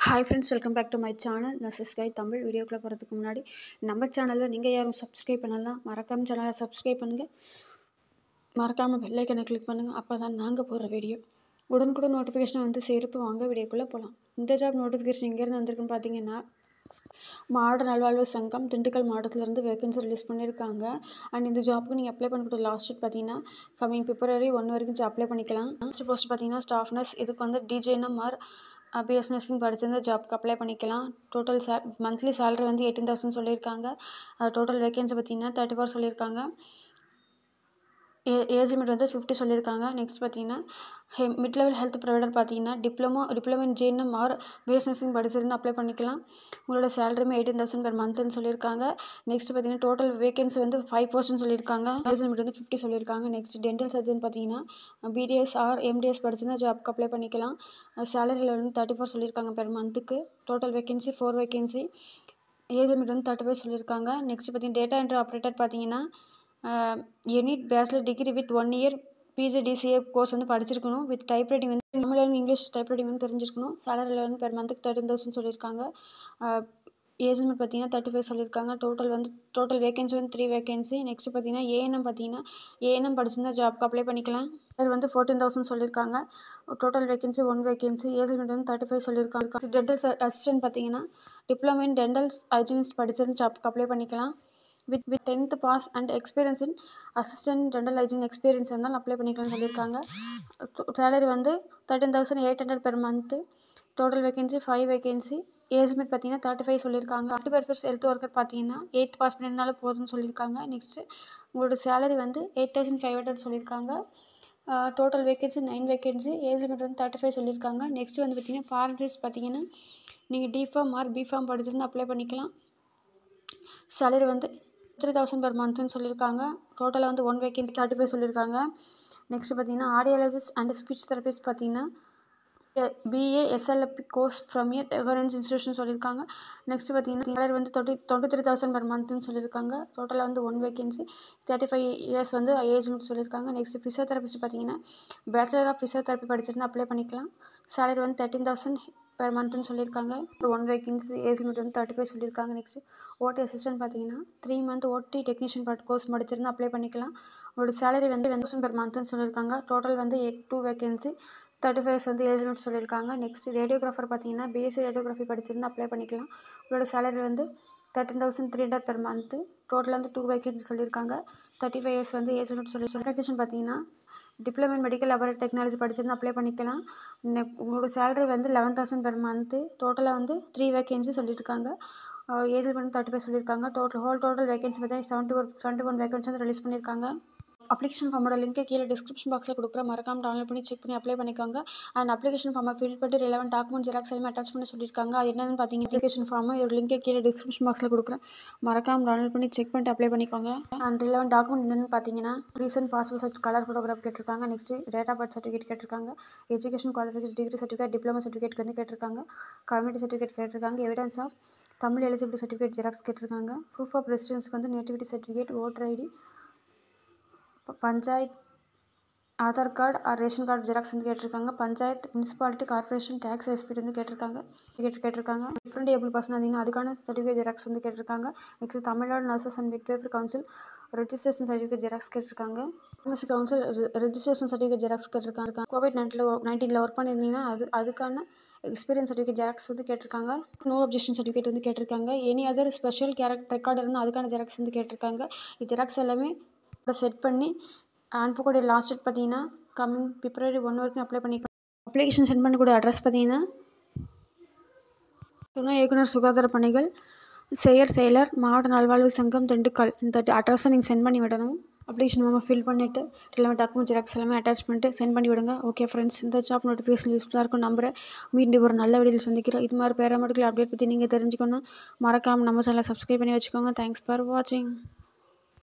hi friends welcome back to my channel நான் சிஸ்கை தமிழ் வீடியோக்குள்ளே போகிறதுக்கு முன்னாடி நம்ம சேனலில் நீங்கள் யாரும் சப்ஸ்கிரைப் பண்ணலாம் மறக்காமல் சேனலை சப்ஸ்கிரைப் பண்ணுங்கள் மறக்காமல் பெல்லைக்கனை கிளிக் பண்ணுங்கள் அப்போ தான் நாங்கள் போடுற வீடியோ உடனுக்குடன் நோட்டிஃபிகேஷன் வந்து சேர்ப்பு வாங்க வீடியோக்குள்ளே போகலாம் இந்த ஜாப் நோட்டிஃபிகேஷன் எங்கேருந்து வந்திருக்குன்னு பார்த்தீங்கன்னா மாவட்ட நல்வாழ்வு சங்கம் திண்டுக்கல் மாவட்டத்திலேருந்து வேகன்சி ரிலீஸ் பண்ணியிருக்காங்க அண்ட் இந்த ஜாப்புக்கு நீங்கள் அப்ளை பண்ணக்கூடிய லாஸ்ட் டேட் பார்த்தீங்கன்னா கம்மிங் பிப்ரவரி ஒன் வரைக்கும் அப்ளை பண்ணிக்கலாம் லாஸ்ட் போஸ்ட் பார்த்தீங்கன்னா ஸ்டாஃப் நர்ஸ் இதுக்கு வந்து டிஜேஎன்எம் ஆர் பிஎஸ் நர்சிங் படிச்சிருந்த ஜாப்க்கு அப்ளை பண்ணிக்கலாம் டோட்டல் சே மந்த்லி சேலரி வந்து எயிட்டீன் தௌசண்ட் சொல்லியிருக்காங்க டோட்டல் வேகன்சி பார்த்தீங்கன்னா தேர்ட்டி ஃபோர் சொல்லியிருக்காங்க ஏ ஏஜ் லிமிட் வந்து ஃபிஃப்டி சொல்லியிருக்காங்க நெக்ஸ்ட் பார்த்தீங்கன்னா ஹெ மிட் லெவல் ஹெல்த் ப்ரொவைடர் பார்த்தீங்கன்னா diploma diploma in GNM or BS nursing படிச்சிருந்து அப்ளை பண்ணிக்கலாம் உங்களோட சேலரியுமே எயிட்டீன் தௌசண்ட் பெர் மந்த்னு சொல்லியிருக்காங்க நெக்ஸ்ட் பார்த்தீங்கன்னா டோட்டல் வேகன்சி வந்து ஃபைவ் பர்சன்ட் சொல்லியிருக்காங்க ஏஜ் லிமிட் வந்து ஃபிஃப்டி சொல்லியிருக்காங்க நெக்ஸ்ட் டென்டல் சர்ஜன் பார்த்தீங்கன்னா பிடிஎஸ் ஆர் எம்டிஎஸ் படிச்சிருந்தா ஜாப்க்கு அப்ளை பண்ணிக்கலாம் சேலரியில் வந்து தேர்ட்டி ஃபோர் சொல்லியிருக்காங்க பெர் மந்த்துக்கு total vacancy four vacancy age limit வந்து தேர்ட்டி ஃபைவ் சொல்லியிருக்காங்க நெக்ஸ்ட் பார்த்தீங்கன்னா டேட்டா என்ட்ரி ஆப்ரேட்டர் பார்த்தீங்கன்னா any bachelor degree with one year PGDCA course வந்து படிச்சிருக்கணும் வித் டைப் ரைட்டிங் வந்து தமிழ் இங்கிலீஷ் டைப் ரைட்டிங் வந்து தெரிஞ்சிருக்கணும் சேலரியில் வந்து பெர் மந்த்துக்கு தேர்ட்டின் தௌசண்ட் சொல்லியிருக்காங்க ஏஜ் லிமிட் பார்த்தீங்கன்னா தேர்ட்டி ஃபைவ் சொல்லியிருக்காங்க டோட்டல் வந்து டோட்டல் வேகன்சி வந்து த்ரீ வேகன்சி நெக்ஸ்ட் பார்த்தீங்கன்னா ஏஎன்எம் பார்த்தீங்கன்னா ஏஎன்எம் படிச்சிருந்தா ஜாப்க்கு அப்ளை பண்ணிக்கலாம் அது வந்து ஃபோர்டீன் தௌசண்ட் சொல்லியிருக்காங்க total vacancy one vacancy age limit வந்து தேர்ட்டி ஃபைவ் சொல்லியிருக்காங்க டென்டல் அசிஸ்டன்ட் பார்த்தீங்கன்னா டிப்ளமோ இன் டென்டல் ஹைஜினிஸ்ட் படிச்சிருந்து ஜாப்க்கு அப்ளை பண்ணிக்கலாம் with with tenth pass and experience in assistant dental hygiene experience இருந்தாலும் அப்ளை பண்ணிக்கலாம்னு சொல்லியிருக்காங்க சேலரி வந்து thirteen thousand eight hundred per month total vacancy five vacancy age limit பார்த்தீங்கன்னா thirty five சொல்லியிருக்காங்க forty purpose health worker பார்த்தீங்கன்னா eight pass பண்ணியிருந்தாலும் போதும்னு சொல்லியிருக்காங்க நெக்ஸ்ட்டு உங்களோட சேலரி வந்து எயிட் தௌசண்ட் ஃபைவ் ஹண்ட்ரட் சொல்லியிருக்காங்க total vacancy nine vacancy age limit வந்து தேர்ட்டி ஃபைவ் சொல்லியிருக்காங்க நெக்ஸ்ட் வந்து பார்த்தீங்கன்னா ஃபாரினர்ஸ் பார்த்தீங்கன்னா நீங்கள் டிஃபார்ம் ஆர் பிஃபார்ம் படிச்சிருந்து அப்ளை பண்ணிக்கலாம் சேலரி வந்து த்ரீ தௌசண்ட் பர் மந்த்னு சொல்லியிருக்காங்க டோட்டலாக வந்து ஒன் வேக்கன்சி தேர்ட்டி ஃபைவ் சொல்லியிருக்காங்க நெக்ஸ்ட் பார்த்தீங்கன்னா ஆடியாலஜிஸ்ட் அண்ட் ஸ்பீச் தெரபிஸ்ட் பார்த்தீங்கன்னா BA SLP course from year reference institution சொல்லியிருக்காங்க நெக்ஸ்ட் பார்த்தீங்கன்னா சேலரி வந்து twenty twenty three thousand per மந்த்னு சொல்லியிருக்காங்க டோட்டலாக வந்து one vacancy thirty five years வந்து ஏஜ் லிமிட் சொல்லியிருக்காங்க நெக்ஸ்ட் ஃபிசியோதெரபிஸ்ட் பார்த்தீங்கன்னா பேச்சுலர் ஆஃப் ஃபிசியோதெரப்பி படிச்சிருந்தா அப்ளை பண்ணிக்கலாம் சேலரி வந்து தேர்ட்டின் தௌசண்ட் பெர் மந்த்னு சொல்லியிருக்காங்க ஒன் வேக்கன்சி ஏஜ் லிமிட் வந்து தேர்ட்டி ஃபைவ் சொல்லியிருக்காங்க நெக்ஸ்ட் ஓடி அசிஸ்டன்ட் பார்த்தீங்கன்னா த்ரீ மந்த் ஓடி டெக்னீஷியன் பார்ட் கோர்ஸ் முடிச்சிருந்தா அப்ளை பண்ணிக்கலாம் உங்களோட சேலரி வந்து வென் தௌசண்ட் பெர் மந்த்னு சொல்லியிருக்காங்க டோட்டல் வந்து eight two vacancy thirty fives வந்து ஏஜ் லிமிட் சொல்லியிருக்காங்க நெக்ஸ்ட் ரேடியோகிராஃபர் பார்த்தீங்கன்னா பிஎஸ்சி ரேடியோகிராஃபி படிச்சிருந்தா அப்ளை பண்ணிக்கலாம் உங்களோட சேலரி வந்து thirteen thousand three hundred per month total வந்து டூ வேக்கன்சி சொல்லியிருக்காங்க தேர்ட்டி ஃபைவ் இயர்ஸ் வந்து ஏஜ் லிமிட் சொல்லி சொல்லிஃபிகேஷன் பார்த்தீங்கன்னா diploma in medical laboratory technology படிச்சிருந்து அப்ளை பண்ணிக்கலாம் நெ உங்களோட சேலரி வந்து லெவன் தௌசண்ட் பெர் மந்த்து டோட்டலாக வந்து த்ரீ வேக்கன்சி சொல்லியிருக்காங்க ஏஜ் வந்து தேர்ட்டி ஃபைவ் சொல்லியிருக்காங்க டோட்டல் ஹோல் டோட்டல் வேகன்சி பார்த்தீங்கன்னா செவன்ட்டி ஒரு செவன்ட்டி ஒன் வேகன்சி வந்து ரிலீஸ் பண்ணியிருக்காங்க அப்ளிகேஷன் ஃபார்மோட லிங்க்கை கீழே டிஸ்கிரிப்ஷன் பாக்ஸில் கொடுக்குற மறக்காம டவுன்லோட் பண்ணி செக் பண்ணி அப்ளை பண்ணிக்கோங்க அண்ட் அப்ளிகேஷன் ஃபார்மை ஃபில் பண்ணி ரிலவெண்ட் டாக்குமெண்ட் ஜெராக்ஸ் எல்லாமே அட்டாச் பண்ணி சொல்லியிருக்காங்க அது என்னென்னு பார்த்தீங்கன்னா அப்ளிகேஷன் ஃபார்ம் ஒரு லிங்கை கீழே டிஸ்கிரிப்ஷன் பாக்ஸில் கொடுக்குறேன் மறக்காம டவுன்லோட் பண்ணி செக் பண்ணிட்டு அப்ளை பண்ணிக்கோங்க அண்ட் ரிலவெண்ட் டாக்குமெண்ட் என்னென்னு பார்த்தீங்கன்னா ரீசன்ட் பாஸ்போர்ட் சர்ட் கலர் ஃபோட்டோகிராஃப் கேட்டிருக்காங்க next date of birth certificate கேட்டிருக்காங்க education qualification degree certificate diploma certificate வந்து கேட்டிருக்காங்க கம்யூனிட்டி சர்டிஃபிகேட் கேட்டிருக்காங்க evidence of Tamil eligibility certificate xerox கேட்டிருக்காங்க ப்ரூஃப் ஆஃப் ரெசிடென்ஸ்க்கு வந்து nativity certificate voter ID panchayat Aadhaar card or ration card xerox வந்து கேட்டிருக்காங்க panchayat municipality corporation tax receipt வந்து கேட்டிருக்காங்க கேட்டு கேட்டிருக்காங்க டிஃப்ரெண்ட் ஏபிள் பர்சன் வந்தீங்கன்னா அதுக்கான சர்டிஃபிகேட் ஜெராக்ஸ் வந்து கேட்டிருக்காங்க next Tamil Nadu nurses and மிட்வேஃபர் council registration certificate xerox கேட்டிருக்காங்க pharmacy council registration certificate xerox கேட்டிருக்காங்க கோவிட் நைன்டீனில் நைன்டீனில் ஒர்க் பண்ணியிருந்தீங்கன்னா அது அதுக்கான எக்ஸ்பீரியன்ஸ் சர்டிஃபிகேட் ஜெராக்ஸ் வந்து கேட்டிருக்காங்க நோ அப்ஜெக்ஷன் சர்டிஃபிகேட் வந்து கேட்டிருக்காங்க any other special character record இருந்தால் அதுக்கான ஜெராக்ஸ் வந்து கேட்டிருக்காங்க இது ஜெராக்ஸ் எல்லாமே செட் பண்ணி அனுப்பக்கூடிய லாஸ்ட் டேட் பார்த்தீங்கன்னா கம்மிங் பிப்ரவரி ஒன் வரைக்கும் அப்ளை பண்ணிக்கலாம் அப்ளிகேஷன் சென்ட் பண்ணக்கூடிய அட்ரஸ் பார்த்தீங்கன்னா துணை இயக்குனர் சுகாதார பணிகள் செயற் செயலர் மாவட்ட நல்வாழ்வு சங்கம் திண்டுக்கல் இந்த அட்ரஸை நீங்கள் சென்ட் பண்ணி விடணும் அப்ளிகேஷன் நம்ம ஃபில் பண்ணிவிட்டு எல்லாமே டாக்குமெண்ட் ஜெராக்ஸ் எல்லாமே அட்டாச் பண்ணிட்டு சென்ட் பண்ணி விடுங்க ஓகே ஃப்ரெண்ட்ஸ் இந்த ஜாப் நோட்டிஃபிகேஷன் யூஸ்ஃபுல்லாக இருக்கும் நம்புறேன் மீண்டும் ஒரு நல்ல வீடியோவில் சந்திக்கிறோம் இது மாதிரி பேராமெடிக்கல் அப்டேட் பற்றி நீங்கள் தெரிஞ்சுக்கணும் மறக்காமல் நம்ம சேனலை சப்ஸ்கிரைப் பண்ணி வச்சுக்கோங்க தேங்க்ஸ் ஃபார் வாட்சிங்